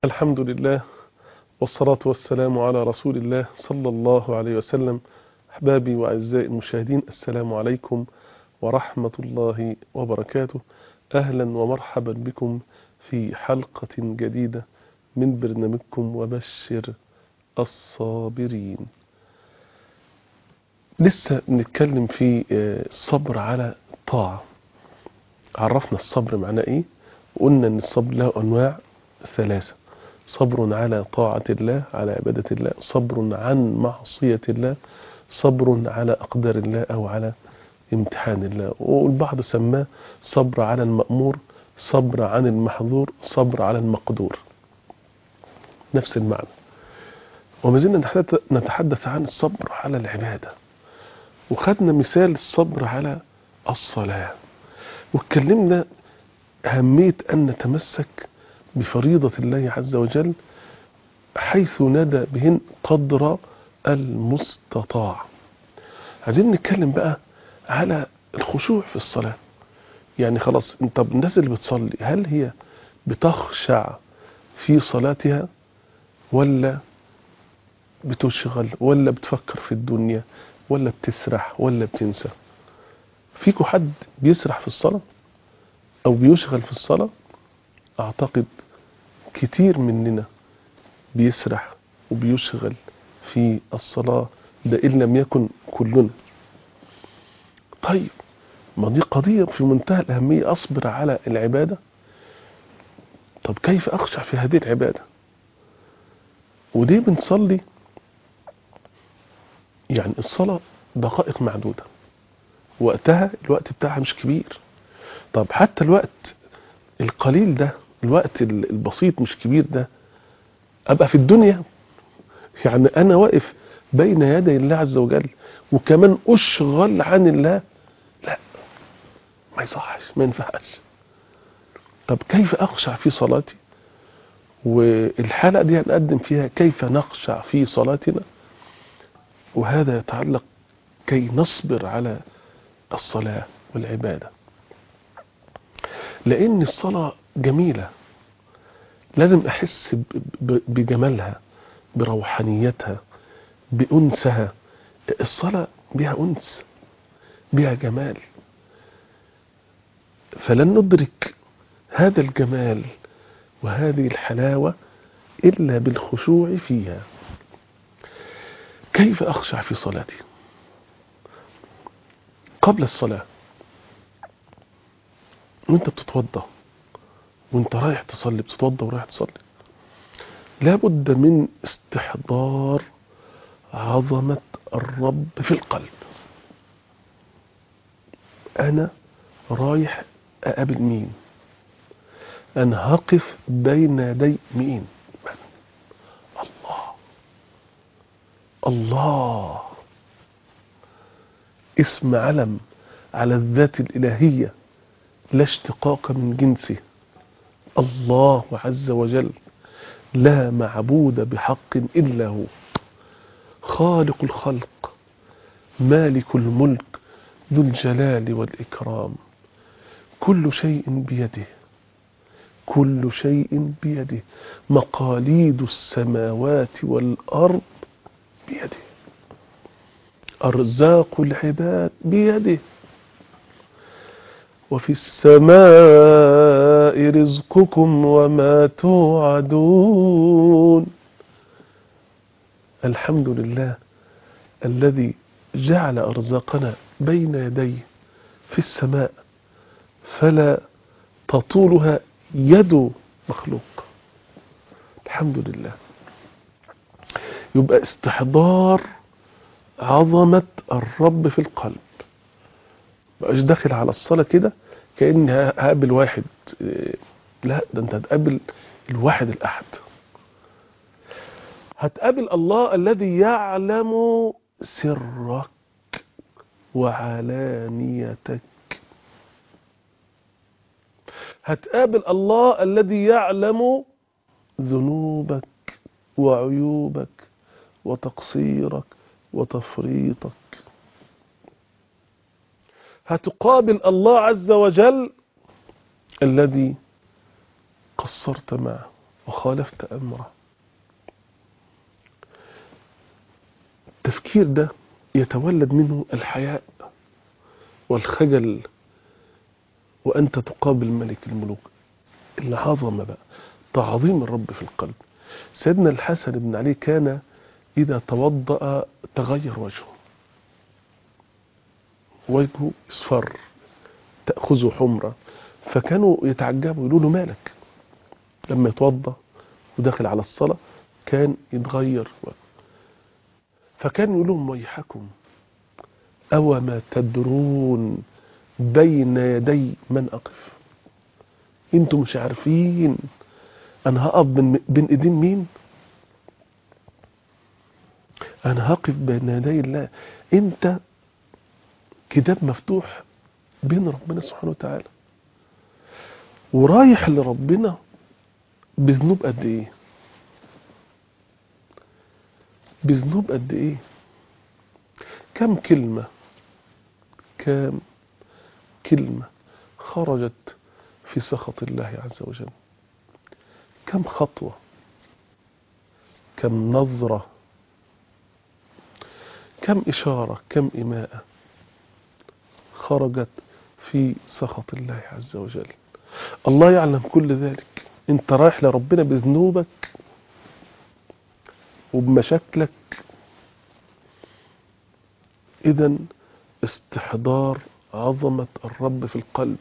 الحمد لله والصلاة والسلام على رسول الله صلى الله عليه وسلم أحبابي وأعزائي المشاهدين السلام عليكم ورحمة الله وبركاته أهلا ومرحبا بكم في حلقة جديدة من برنامجكم وبشر الصابرين لسه بنتكلم في الصبر على الطاعة عرفنا الصبر معناه ايه وقلنا ان الصبر له انواع ثلاثة صبر على طاعة الله على عبادة الله صبر عن معصية الله صبر على أقدار الله أو على امتحان الله والبعض سماه صبر على المأمور صبر عن المحظور صبر على المقدور نفس المعنى وما زلنا نتحدث عن الصبر على العبادة وخدنا مثال الصبر على الصلاة واتكلمنا أهمية أن نتمسك بفريضة الله عز وجل حيث ندى بهن قدر المستطاع عايزين نتكلم بقى على الخشوع في الصلاة يعني خلاص انت الناس اللي بتصلي هل هي بتخشع في صلاتها ولا بتشغل ولا بتفكر في الدنيا ولا بتسرح ولا بتنسى فيكو حد بيسرح في الصلاة او بيشغل في الصلاة اعتقد كتير مننا بيسرح وبيشغل في الصلاة ده إن لم يكن كلنا طيب ما دي قضية في منتهى الأهمية أصبر على العبادة طب كيف أخشع في هذه العبادة وليه بنصلي يعني الصلاة دقائق معدودة وقتها الوقت بتاعها مش كبير طب حتى الوقت القليل ده الوقت البسيط مش كبير ده ابقى في الدنيا يعني انا واقف بين يدي الله عز وجل وكمان اشغل عن الله لا ما يصحش ما ينفعش طب كيف اخشع في صلاتي والحلقه دي هنقدم فيها كيف نخشع في صلاتنا وهذا يتعلق كي نصبر على الصلاه والعباده لان الصلاه جميله لازم احس بجمالها بروحانيتها بانسها الصلاه بها انس بها جمال فلن ندرك هذا الجمال وهذه الحلاوه الا بالخشوع فيها كيف اخشع في صلاتي قبل الصلاه وانت بتتوضا وانت رايح تصلي بتتوضا ورايح تصلي لابد من استحضار عظمة الرب في القلب انا رايح اقابل مين انا هقف بين يدي مين من الله الله اسم علم على الذات الالهيه لا اشتقاق من جنسه الله عز وجل لا معبود بحق إلا هو خالق الخلق مالك الملك ذو الجلال والإكرام كل شيء بيده كل شيء بيده مقاليد السماوات والأرض بيده أرزاق العباد بيده وفي السماء رزقكم وما توعدون الحمد لله الذي جعل أرزاقنا بين يديه في السماء فلا تطولها يد مخلوق الحمد لله يبقى استحضار عظمة الرب في القلب بقاش داخل على الصلاة كده كأني هقابل واحد لا ده انت هتقابل الواحد الأحد هتقابل الله الذي يعلم سرك وعلانيتك هتقابل الله الذي يعلم ذنوبك وعيوبك وتقصيرك وتفريطك هتقابل الله عز وجل الذي قصرت معه وخالفت أمره التفكير ده يتولد منه الحياء والخجل وأنت تقابل ملك الملوك العظمة بقى تعظيم الرب في القلب سيدنا الحسن بن علي كان إذا توضأ تغير وجهه وجهه اصفر تأخذه حمرة فكانوا يتعجبوا يقولوا له مالك لما يتوضأ وداخل على الصلاة كان يتغير وجهه فكان يقول لهم ويحكم أو ما تدرون بين يدي من أقف انتم مش عارفين أنا هقف بين بين إيدين مين أنا هقف بين يدي الله أنت كتاب مفتوح بين ربنا سبحانه وتعالى ورايح لربنا بذنوب قد ايه بذنوب قد ايه كم كلمة كم كلمة خرجت في سخط الله عز وجل كم خطوة كم نظرة كم إشارة كم إماءة خرجت في سخط الله عز وجل الله يعلم كل ذلك انت رايح لربنا بذنوبك وبمشاكلك اذا استحضار عظمة الرب في القلب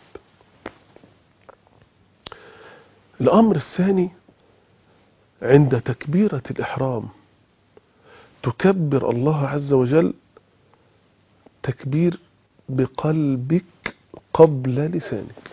الامر الثاني عند تكبيرة الاحرام تكبر الله عز وجل تكبير بقلبك قبل لسانك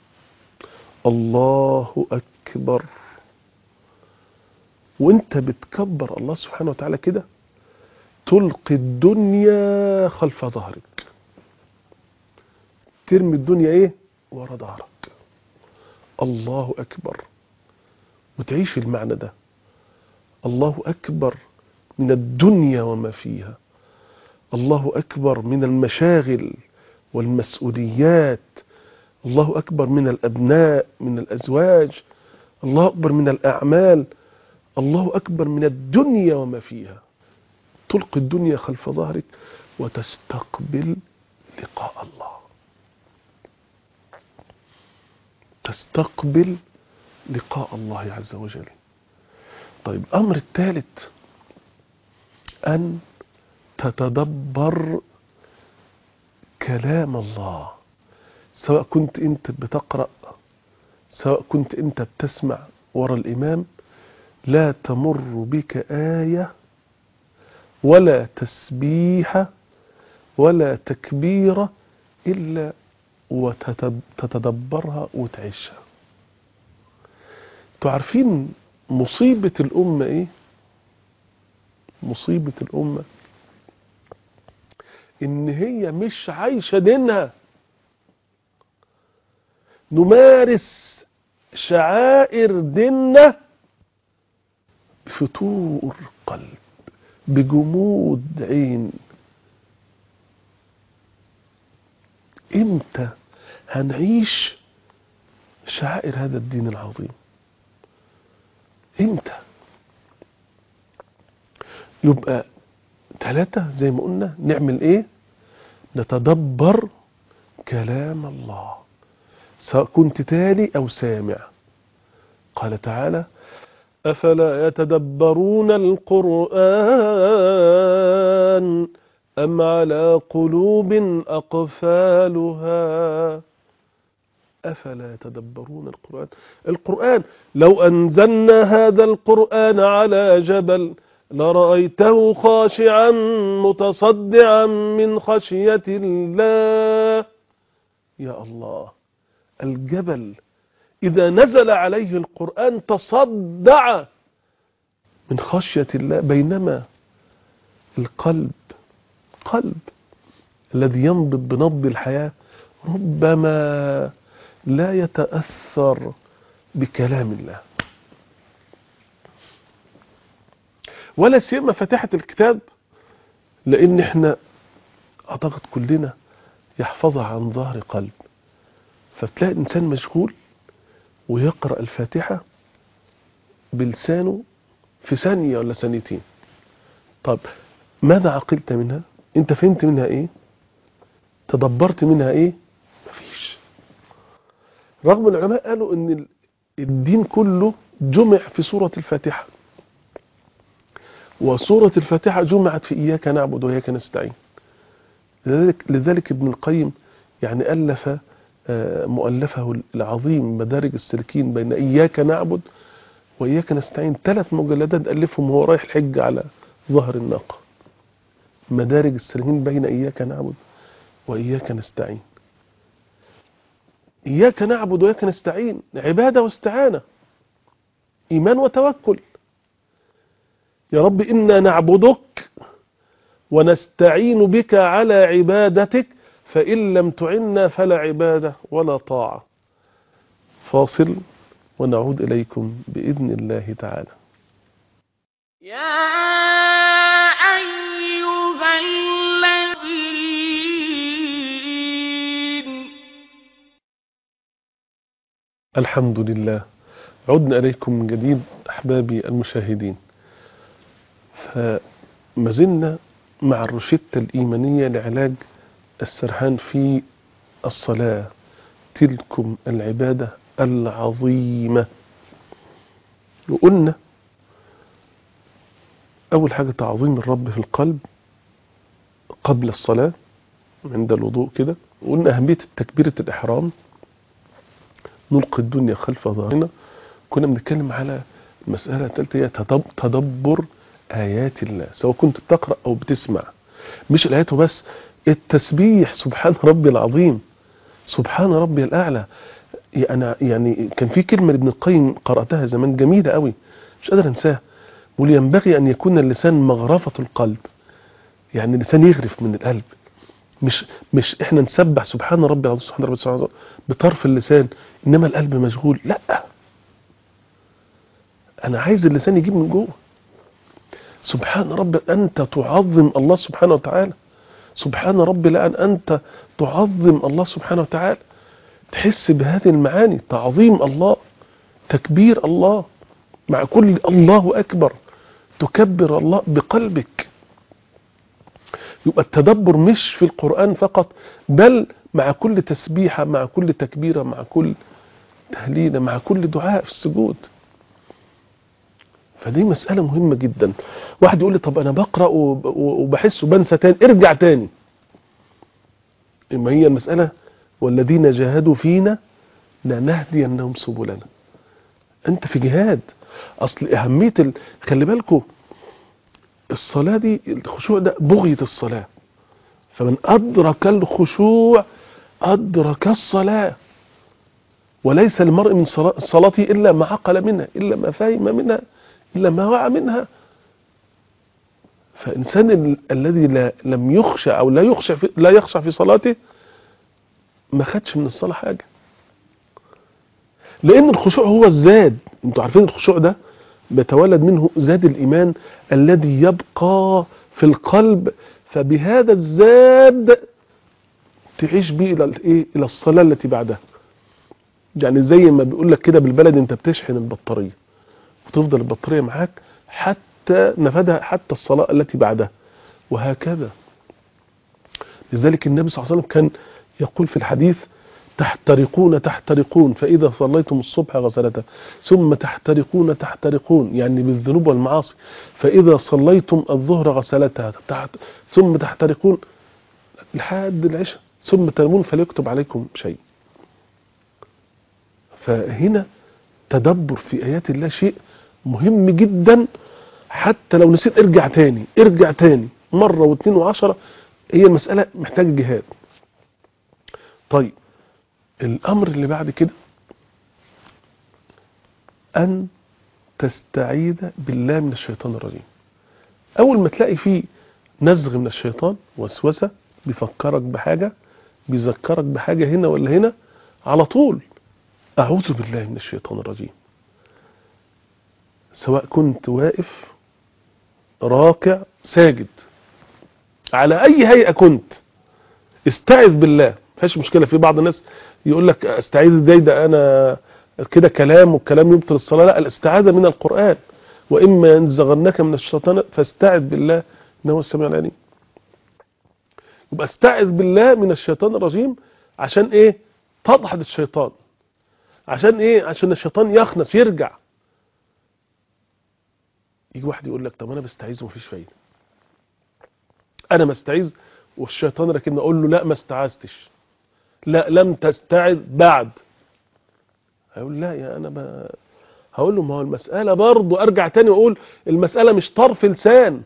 الله أكبر وانت بتكبر الله سبحانه وتعالى كده تلقي الدنيا خلف ظهرك ترمي الدنيا ايه ورا ظهرك الله أكبر وتعيش المعنى ده الله أكبر من الدنيا وما فيها الله أكبر من المشاغل والمسؤوليات الله أكبر من الأبناء من الأزواج الله أكبر من الأعمال الله أكبر من الدنيا وما فيها تلقي الدنيا خلف ظهرك وتستقبل لقاء الله تستقبل لقاء الله عز وجل طيب الأمر الثالث أن تتدبر كلام الله سواء كنت انت بتقرأ سواء كنت انت بتسمع ورا الإمام لا تمر بك آية ولا تسبيحة ولا تكبيرة إلا وتتدبرها وتعيشها تعرفين مصيبة الأمة إيه مصيبة الأمة إن هي مش عايشة دينها نمارس شعائر ديننا بفتور قلب بجمود عين امتى هنعيش شعائر هذا الدين العظيم امتى يبقى ثلاثة زي ما قلنا نعمل ايه نتدبر كلام الله سواء كنت تالي او سامع قال تعالى أفلا يتدبرون القرآن أم على قلوب أقفالها أفلا يتدبرون القرآن القرآن لو أنزلنا هذا القرآن على جبل لرأيته خاشعا متصدعا من خشية الله يا الله الجبل إذا نزل عليه القرآن تصدع من خشية الله بينما القلب قلب الذي ينبض بنبض الحياة ربما لا يتأثر بكلام الله ولا سيما فاتحة الكتاب لأن احنا أعتقد كلنا يحفظها عن ظهر قلب فتلاقي الإنسان مشغول ويقرأ الفاتحة بلسانه في ثانية ولا ثانيتين طب ماذا عقلت منها انت فهمت منها ايه تدبرت منها ايه مفيش رغم العلماء قالوا ان الدين كله جمع في سورة الفاتحة وسورة الفاتحة جمعت في إياك نعبد وإياك نستعين لذلك, لذلك ابن القيم يعني ألف مؤلفه العظيم مدارج السلكين بين إياك نعبد وإياك نستعين ثلاث مجلدات ألفهم وهو رايح الحج على ظهر الناقة مدارج السلكين بين إياك نعبد وإياك نستعين إياك نعبد وإياك نستعين عبادة واستعانة إيمان وتوكل يا رب إنا نعبدك ونستعين بك على عبادتك فإن لم تعنا فلا عبادة ولا طاعة فاصل ونعود إليكم بإذن الله تعالى يا أيها الذين الحمد لله عدنا إليكم من جديد أحبابي المشاهدين فما زلنا مع الروشتة الإيمانية لعلاج السرحان في الصلاة تلكم العبادة العظيمة وقلنا أول حاجة تعظيم الرب في القلب قبل الصلاة عند الوضوء كده وقلنا أهمية تكبيرة الإحرام نلقي الدنيا خلف ظهرنا كنا بنتكلم على المسألة الثالثة هي تدبر آيات الله سواء كنت بتقرأ أو بتسمع مش الآيات بس التسبيح سبحان ربي العظيم سبحان ربي الأعلى أنا يعني كان في كلمة لابن القيم قرأتها زمان جميلة قوي مش قادر أنساها بيقول ينبغي أن يكون اللسان مغرفة القلب يعني اللسان يغرف من القلب مش مش احنا نسبح سبحان ربي العظيم سبحان ربي العظيم بطرف اللسان انما القلب مشغول لا انا عايز اللسان يجيب من جوه سبحان ربي انت تعظم الله سبحانه وتعالى سبحان ربي لأن أنت تعظم الله سبحانه وتعالى تحس بهذه المعاني تعظيم الله تكبير الله مع كل الله أكبر تكبر الله بقلبك يبقى التدبر مش في القرآن فقط بل مع كل تسبيحة مع كل تكبيرة مع كل تهليلة مع كل دعاء في السجود فدي مسألة مهمة جدا واحد يقول لي طب أنا بقرأ وبحس وبنسى تاني ارجع تاني إما هي المسألة والذين جاهدوا فينا لنهدينهم سبلنا أنت في جهاد أصل أهمية ال... خلي بالكم الصلاة دي الخشوع ده بغية الصلاة فمن أدرك الخشوع أدرك الصلاة وليس المرء من صلاته إلا ما عقل منها إلا ما فهم منها إلا ما وعى منها فإنسان ال الذي لا لم يخشى أو لا يخشى في لا يخشى في صلاته ما خدش من الصلاة حاجة لأن الخشوع هو الزاد انتوا عارفين الخشوع ده بيتولد منه زاد الإيمان الذي يبقى في القلب فبهذا الزاد تعيش به إلى الإيه إلى الصلاة التي بعدها يعني زي ما بيقول لك كده بالبلد انت بتشحن البطارية وتفضل البطارية معاك حتى نفدها حتى الصلاة التي بعدها وهكذا لذلك النبي صلى الله عليه وسلم كان يقول في الحديث تحترقون تحترقون فإذا صليتم الصبح غسلته ثم تحترقون تحترقون يعني بالذنوب والمعاصي فإذا صليتم الظهر غسلتها تحت ثم تحترقون لحد العشاء ثم تنامون فليكتب عليكم شيء فهنا تدبر في آيات الله شيء مهم جدا حتى لو نسيت ارجع تاني ارجع تاني مرة واثنين وعشرة هي المسألة محتاجة جهاد طيب الأمر اللي بعد كده أن تستعيذ بالله من الشيطان الرجيم أول ما تلاقي فيه نزغ من الشيطان وسوسة بيفكرك بحاجة بيذكرك بحاجة هنا ولا هنا على طول أعوذ بالله من الشيطان الرجيم سواء كنت واقف راكع ساجد على أي هيئة كنت استعذ بالله فيش مشكلة في بعض الناس يقول لك استعيذ ازاي ده أنا كده كلام والكلام يبطل الصلاة لا الاستعاذة من القرآن وإما ينزغنك من الشيطان فاستعذ بالله إنه هو السميع العليم يبقى استعذ بالله من الشيطان الرجيم عشان ايه تضحد الشيطان عشان ايه عشان الشيطان يخنس يرجع يجي واحد يقول لك طب انا بستعيذ ومفيش فايده انا بستعيذ والشيطان لكن اقول له لا ما استعذتش لا لم تستعذ بعد هيقول لا يا انا ب... هقول له ما هو المساله برضه ارجع تاني واقول المساله مش طرف لسان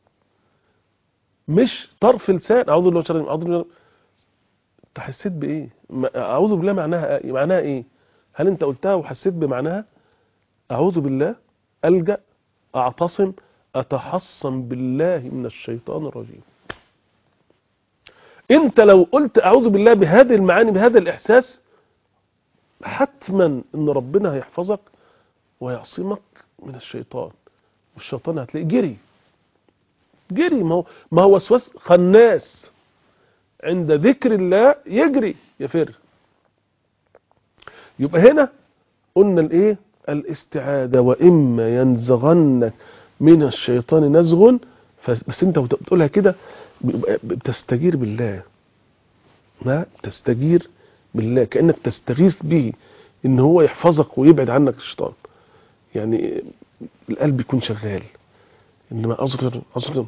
مش طرف لسان اعوذ بالله من الشيطان اعوذ بالله انت حسيت بايه ما- اعوذ بالله معناها إيه؟ معناها ايه هل انت قلتها وحسيت بمعناها اعوذ بالله الجا اعتصم اتحصن بالله من الشيطان الرجيم انت لو قلت اعوذ بالله بهذه المعاني بهذا الاحساس حتما ان ربنا هيحفظك ويعصمك من الشيطان والشيطان هتلاقيه جري جري ما هو ما هو وسواس خناس عند ذكر الله يجري يفر يبقى هنا قلنا الايه الاستعاذه واما ينزغنك من الشيطان نزغ فس- بس انت وت- بتقولها كده بيبقى بتستجير بالله ما تستجير بالله كانك تستغيث به ان هو يحفظك ويبعد عنك الشيطان يعني القلب يكون شغال انما اصغر اصغر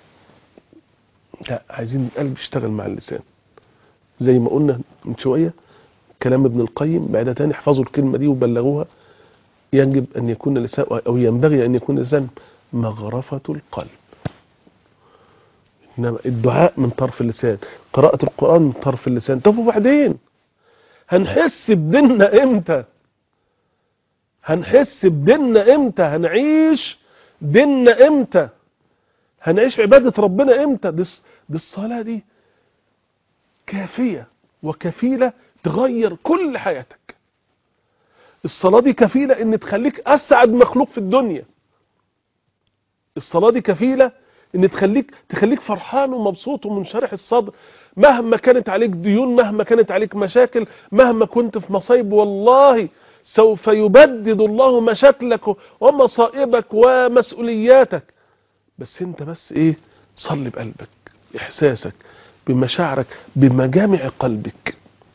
لا عايزين القلب يشتغل مع اللسان زي ما قلنا من شويه كلام ابن القيم بعد تاني احفظوا الكلمه دي وبلغوها يجب ان يكون اللسان او ينبغي ان يكون اللسان مغرفه القلب انما الدعاء من طرف اللسان قراءه القران من طرف اللسان طب وبعدين هنحس بديننا امتى هنحس بديننا امتى هنعيش ديننا امتى هنعيش عبادة ربنا امتى دي, الص- دي الصلاة دي كافية وكفيلة تغير كل حياتك الصلاة دي كفيلة ان تخليك اسعد مخلوق في الدنيا الصلاة دي كفيلة ان تخليك تخليك فرحان ومبسوط ومنشرح الصدر مهما كانت عليك ديون مهما كانت عليك مشاكل مهما كنت في مصايب والله سوف يبدد الله مشاكلك ومصائبك ومسؤولياتك بس انت بس ايه صلي بقلبك احساسك بمشاعرك بمجامع قلبك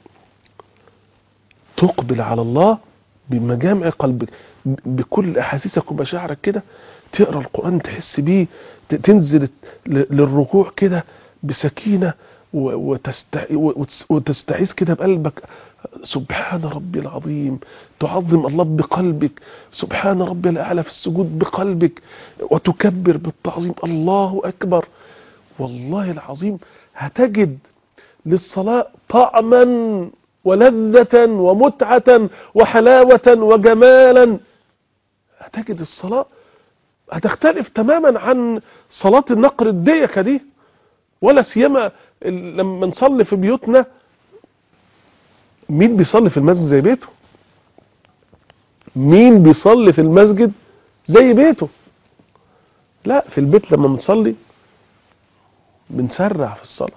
تقبل على الله بمجامع قلبك ب- بكل احاسيسك ومشاعرك كده تقرا القران تحس بيه ت- تنزل ل- للركوع كده بسكينه و- وتست- وتس- وتستعيذ كده بقلبك سبحان ربي العظيم تعظم الله بقلبك سبحان ربي الأعلى في السجود بقلبك وتكبر بالتعظيم الله أكبر والله العظيم هتجد للصلاة طعما ولذة ومتعة وحلاوة وجمالا هتجد الصلاة هتختلف تماما عن صلاة النقر الديكة دي ولا سيما ال- لما نصلي في بيوتنا مين بيصلي في المسجد زي بيته مين بيصلي في المسجد زي بيته لا في البيت لما بنصلي بنسرع في الصلاة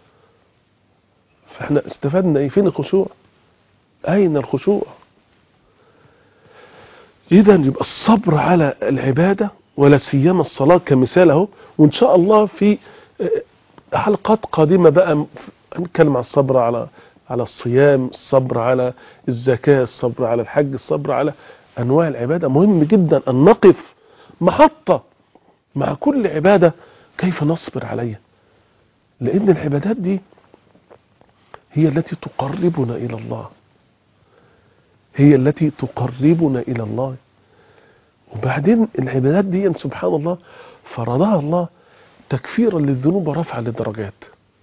فاحنا استفدنا ايه فين الخشوع اين الخشوع اذا يبقى الصبر على العبادة ولا سيما الصلاة كمثال اهو وان شاء الله في آه، حلقات قادمة بقى هنتكلم عن الصبر على على الصيام الصبر على الزكاة الصبر على الحج الصبر على أنواع العبادة مهم جدا أن نقف محطة مع كل عبادة كيف نصبر عليها لأن العبادات دي هي التي تقربنا إلى الله هي التي تقربنا إلى الله وبعدين العبادات دي سبحان الله فرضها الله تكفيرا للذنوب ورفعا للدرجات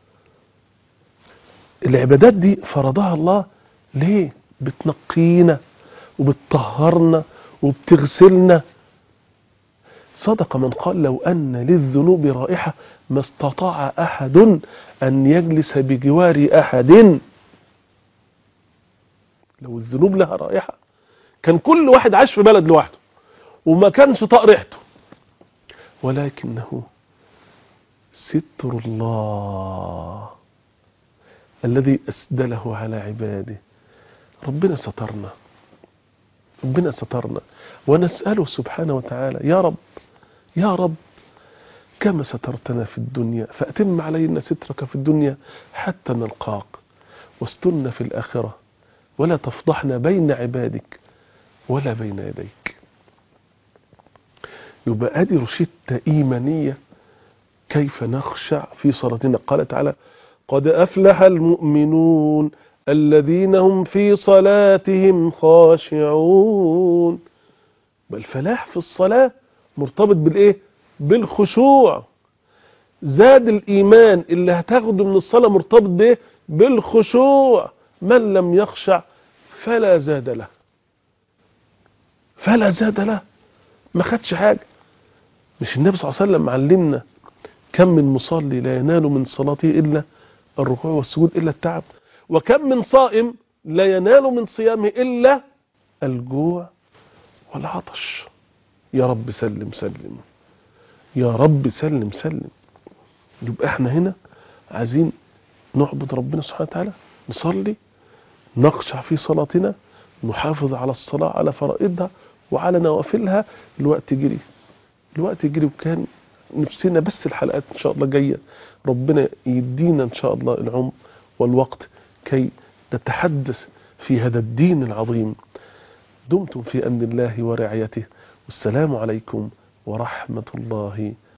العبادات دي فرضها الله ليه بتنقينا وبتطهرنا وبتغسلنا صدق من قال لو أن للذنوب رائحة ما استطاع أحد أن يجلس بجوار أحد لو الذنوب لها رائحة كان كل واحد عاش في بلد لوحده وما كانش طاق ريحته ولكنه ستر الله الذي أسدله على عباده ربنا سترنا ربنا سترنا ونسأله سبحانه وتعالى يا رب يا رب كما سترتنا في الدنيا فأتم علينا سترك في الدنيا حتى نلقاك واسترنا في الآخرة ولا تفضحنا بين عبادك ولا بين يديك يبقى ادي روشتة إيمانية كيف نخشع في صلاتنا قال تعالى قد أفلح المؤمنون الذين هم في صلاتهم خاشعون الفلاح في الصلاة مرتبط بالإيه بالخشوع زاد الإيمان اللي هتاخده من الصلاة مرتبط بإيه بالخشوع من لم يخشع فلا زاد له فلا زاد له ما خدش حاجة مش النبي صلى الله عليه وسلم علمنا كم من مصلي لا ينال من صلاته إلا الركوع والسجود إلا التعب وكم من صائم لا ينال من صيامه إلا الجوع والعطش يا رب سلم سلم يا رب سلم سلم يبقى احنا هنا عايزين نعبد ربنا سبحانه وتعالى نصلي نخشع في صلاتنا نحافظ على الصلاة على فرائضها وعلى نوافلها الوقت جري الوقت جري وكان نفسنا بس الحلقات ان شاء الله جاية ربنا يدينا ان شاء الله العمر والوقت كي نتحدث في هذا الدين العظيم دمتم في أمن الله ورعايته والسلام عليكم ورحمة الله